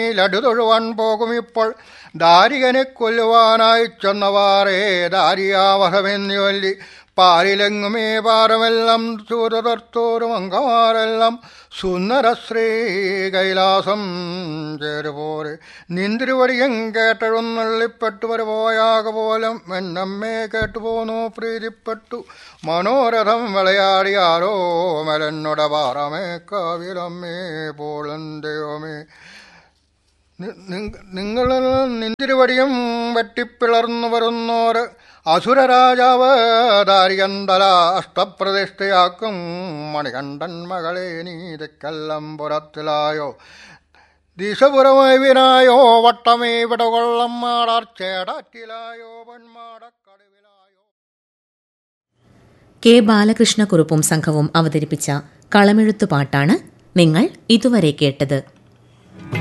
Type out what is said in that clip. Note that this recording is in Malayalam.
ലഡു തൊഴുവാൻ പോകും ഇപ്പോൾ ദാരികനെ കൊല്ലുവാനായി ചെന്നവാറേ ദാരിയാവഹമെന്നു ചൊല്ലി പാലിലെങ്ങുമേ പാറമെല്ലാം ചൂതതർത്തോറും അങ്കമാരെല്ലാം സുന്ദരശ്രീ കൈലാസം ചേരുപോലെ നിന്തിരുവടിയും കേട്ടെഴുന്നള്ളിപ്പെട്ടു വരുപോയാക പോലും എന്നമ്മേ കേട്ടുപോന്നു പ്രീതിപ്പെട്ടു മനോരഥം വിളയാടിയാരോ മലന്നൊട പാറമേ കാവിലമ്മേ പോളൻ ദൈവമേ നിങ്ങൾ നിന്തിരുവടിയും വെട്ടിപ്പിളർന്നു വരുന്നോര് അസുരരാജാവ് ദാരികന്തല അഷ്ടപ്രതിഷ്ഠയാക്കും മണികണ്ഠൻ മകളെ നീതിക്കല്ലംപുരത്തിലായോ ദിശപുറമേവിനായോ വട്ടമേ വിടകൊള്ളം മാടാർ ചേടാറ്റിലായോ പൊന്മാടക്കടവിലായോ കെ ബാലകൃഷ്ണക്കുറുപ്പും സംഘവും അവതരിപ്പിച്ച കളമെഴുത്തു പാട്ടാണ് നിങ്ങൾ ഇതുവരെ കേട്ടത്